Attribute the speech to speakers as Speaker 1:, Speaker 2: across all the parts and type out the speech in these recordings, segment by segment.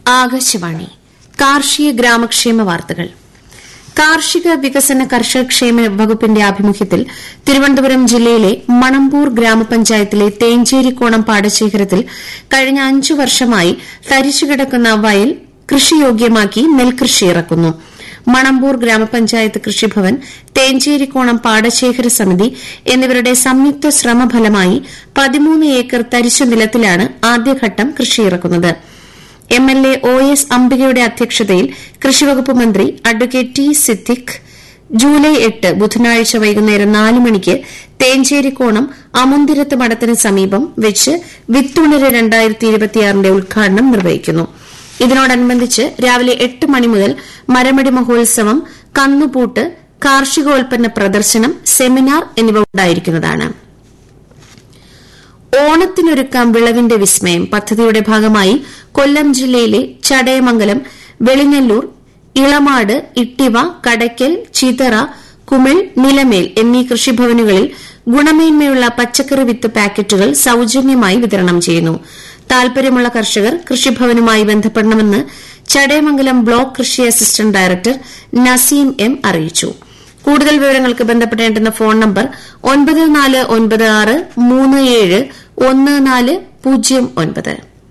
Speaker 1: ആകാശവാണി കാർഷിക ഗ്രാമക്ഷേമ വാർത്തകൾ കാർഷിക വികസന കർഷകക്ഷേമ വകുപ്പിന്റെ ആഭിമുഖ്യത്തിൽ തിരുവനന്തപുരം ജില്ലയിലെ മണമ്പൂർ ഗ്രാമപഞ്ചായത്തിലെ തേഞ്ചേരിക്കോണം പാടശേഖരത്തിൽ കഴിഞ്ഞ അഞ്ചു വർഷമായി തരിച്ചുകിടക്കുന്ന വയൽ കൃഷിയോഗ്യമാക്കി നെൽകൃഷി ഇറക്കുന്നു മണമ്പൂർ ഗ്രാമപഞ്ചായത്ത് കൃഷിഭവൻ തേഞ്ചേരിക്കോണം പാടശേഖര സമിതി എന്നിവരുടെ സംയുക്ത ശ്രമഫലമായി പതിമൂന്ന് ഏക്കർ തരിശു നിലത്തിലാണ് ആദ്യഘട്ടം കൃഷിയിറക്കുന്നത് M L A O S അംബികയുടെ അധ്യക്ഷതയിൽ കൃഷിവകുപ്പ് മന്ത്രി അഡ്വക്കേറ്റ് ടി സിദ്ദിഖ് ജൂലൈ എട്ട് ബുധനാഴ്ച വൈകുന്നേരം നാല് മണിക്ക് തേഞ്ചേരിക്കോണം അമുന്തിരത്ത് മഠത്തിന് സമീപം വെച്ച് വിത്തുണര് ന്റെ ഉദ്ഘാടനം നിർവഹിക്കുന്നു ഇതിനോടനുബന്ധിച്ച് രാവിലെ എട്ട് മണി മുതൽ മരമടി മഹോത്സവം കന്നുപൂട്ട് കാർഷികോൽപ്പന്ന പ്രദർശനം സെമിനാർ എന്നിവ ഉണ്ടായിരിക്കുന്നതാണ് ഓണത്തിനൊരുക്കാം വിളവിന്റെ വിസ്മയം പദ്ധതിയുടെ ഭാഗമായി കൊല്ലം ജില്ലയിലെ ചടയമംഗലം വെളിങ്ങല്ലൂർ ഇളമാട് ഇട്ടിവ കടയ്ക്കൽ ചിതറ കുമിൾ നിലമേൽ എന്നീ കൃഷിഭവനുകളിൽ ഗുണമേന്മയുള്ള പച്ചക്കറി വിത്ത് പാക്കറ്റുകൾ സൌജന്യമായി വിതരണം ചെയ്യുന്നു താൽപര്യമുള്ള കർഷകർ കൃഷിഭവനുമായി ബന്ധപ്പെടണമെന്ന് ചടയമംഗലം ബ്ലോക്ക് കൃഷി അസിസ്റ്റന്റ് ഡയറക്ടർ നസീം എം അറിയിച്ചു കൂടുതൽ വിവരങ്ങൾക്ക് ബന്ധപ്പെടേണ്ടുന്ന ഫോൺ നമ്പർ ഒൻപത് നാല് ഒൻപത് ആറ് മൂന്ന് ഏഴ് ഒന്ന് നാല് പൂജ്യം ഒൻപത്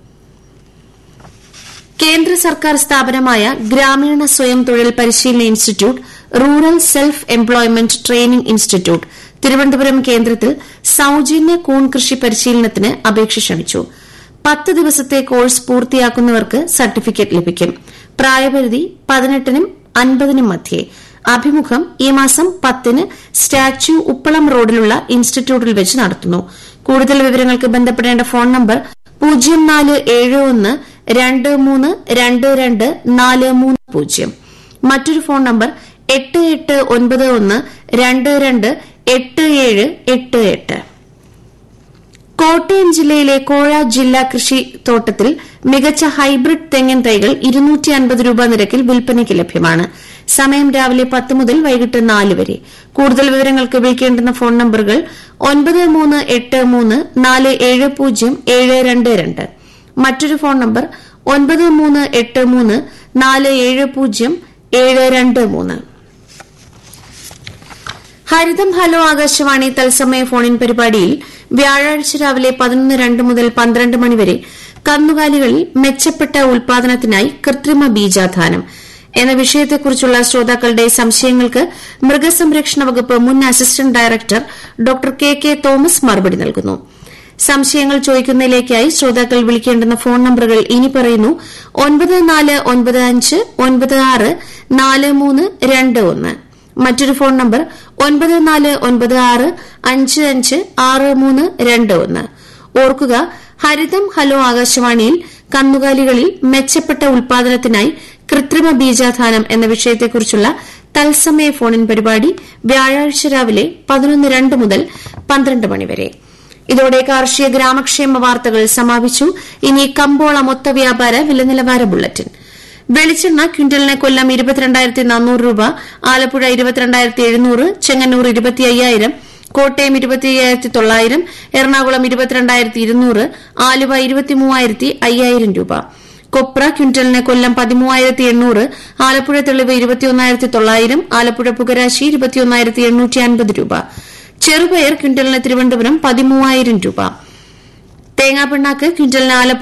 Speaker 1: കേന്ദ്ര സർക്കാർ സ്ഥാപനമായ ഗ്രാമീണ സ്വയം തൊഴിൽ പരിശീലന institute rural self employment training institute Thiruvananthapuram കേന്ദ്രത്തിൽ സൌജന്യ കൂൺ കൃഷി പരിശീലനത്തിന് അപേക്ഷ ക്ഷണിച്ചു പത്ത് ദിവസത്തെ കോഴ്സ് പൂർത്തിയാക്കുന്നവർക്ക് സർട്ടിഫിക്കറ്റ് ലഭിക്കും പ്രായപരിധി പതിനെട്ടിനും അൻപതിനും മധ്യേ അഭിമുഖം ഈ മാസം പത്തിന് സ്റ്റാച്യു ഉപ്പളം റോഡിലുള്ള ഇൻസ്റ്റിറ്റ്യൂട്ടിൽ വെച്ച് നടത്തുന്നു കൂടുതൽ വിവരങ്ങൾക്ക് ബന്ധപ്പെടേണ്ട ഫോൺ നമ്പർ പൂജ്യം നാല് ഏഴ് ഒന്ന് രണ്ട് മൂന്ന് രണ്ട് രണ്ട് നാല് മൂന്ന് പൂജ്യം മറ്റൊരു ഫോൺ നമ്പർ എട്ട് എട്ട് ഒൻപത് ഒന്ന് രണ്ട് രണ്ട് എട്ട് ഏഴ് എട്ട് എട്ട് കോട്ടയം ജില്ലയിലെ കോഴ ജില്ലാ കൃഷി തോട്ടത്തിൽ മികച്ച ഹൈബ്രിഡ് തെങ്ങിൻ തൈകൾ ഇരുന്നൂറ്റി അൻപത് രൂപ നിരക്കിൽ വിൽപ്പനയ്ക്ക് ലഭ്യമാണ് സമയം രാവിലെ പത്ത് മുതൽ വൈകിട്ട് നാല് വരെ കൂടുതൽ വിവരങ്ങൾക്ക് വിളിക്കേണ്ടുന്ന ഫോൺ നമ്പറുകൾ ഒൻപത് മൂന്ന് എട്ട് മൂന്ന് നാല് ഏഴ് പൂജ്യം ഏഴ് രണ്ട് രണ്ട് മറ്റൊരു ഫോൺ നമ്പർ ഒൻപത് മൂന്ന് എട്ട് മൂന്ന് നാല് ഏഴ് പൂജ്യം ഏഴ് രണ്ട് മൂന്ന് ഹരിതം ഹലോ ആകാശവാണി തത്സമയ ഫോണിൻ പരിപാടിയിൽ വ്യാഴാഴ്ച രാവിലെ പതിനൊന്ന് രണ്ട് മുതൽ പന്ത്രണ്ട് മണിവരെ കന്നുകാലികളിൽ മെച്ചപ്പെട്ട ഉൽപാദനത്തിനായി കൃത്രിമ ബീജാധാനം എന്ന വിഷയത്തെക്കുറിച്ചുള്ള ശ്രോതാക്കളുടെ സംശയങ്ങൾക്ക് മൃഗസംരക്ഷണ വകുപ്പ് മുൻ assistant director doctor K K Thomas മറുപടി നൽകുന്നു സംശയങ്ങൾ ചോദിക്കുന്നതിലേക്കായി ശ്രോതാക്കൾ വിളിക്കേണ്ടുന്ന ഫോൺ നമ്പറുകൾ ഇനി പറയുന്നു ഒൻപത് നാല് ഒൻപത് അഞ്ച് ഒൻപത് ആറ് നാല് മൂന്ന് രണ്ട് ഒന്ന് മറ്റൊരു ഫോൺ നമ്പർ ഒൻപത് നാല് ഒൻപത് ആറ് അഞ്ച് അഞ്ച് ആറ് മൂന്ന് രണ്ട് ഒന്ന് ഓർക്കുക ഹരിതം ഹലോ ആകാശവാണിയിൽ കന്നുകാലികളിൽ മെച്ചപ്പെട്ട ഉൽപാദനത്തിനായി കൃത്രിമ ബീജാധാനം എന്ന വിഷയത്തെക്കുറിച്ചുള്ള തത്സമയ ഫോണിൻ പരിപാടി വ്യാഴാഴ്ച രാവിലെ പതിനൊന്ന് രണ്ട് മുതൽ പന്ത്രണ്ട് മണിവരെ ഇതോടെ കാർഷിക ഗ്രാമക്ഷേമ വാർത്തകൾ സമാപിച്ചു ഇനി കമ്പോള മൊത്ത വ്യാപാര വിലനിലവാര ബുള്ളറ്റിൻ വെളിച്ചെണ്ണ ക്വിന്റലിന് കൊല്ലം ഇരുപത്തിരണ്ടായിരത്തി നാനൂറ് രൂപ ആലപ്പുഴ ഇരുപത്തിരണ്ടായിരത്തി എഴുന്നൂറ് ചെങ്ങന്നൂർ ഇരുപത്തി അയ്യായിരം കോട്ടയം ഇരുപത്തി അയ്യായിരത്തി തൊള്ളായിരം എറണാകുളം ഇരുപത്തിരണ്ടായിരത്തി ഇരുന്നൂറ് ആലുവ ഇരുപത്തിമൂവായിരത്തി അയ്യായിരം രൂപ കൊപ്ര ക്വിന്റലിന് കൊല്ലം പതിമൂവായിരത്തി എണ്ണൂറ് ആലപ്പുഴ തെളിവ് ഇരുപത്തിയൊന്നായിരത്തി തൊള്ളായിരം ആലപ്പുഴ പുകരാശി ഇരുപത്തിയൊന്നായിരത്തി എണ്ണൂറ്റി അൻപത് രൂപ ചെറുപയർ ക്വിന്റലിന് തിരുവനന്തപുരം പതിമൂവായിരം രൂപ തേങ്ങാപ്പിണ്ണാക്ക് ക്വിന്റലിന് ആലപ്പുഴ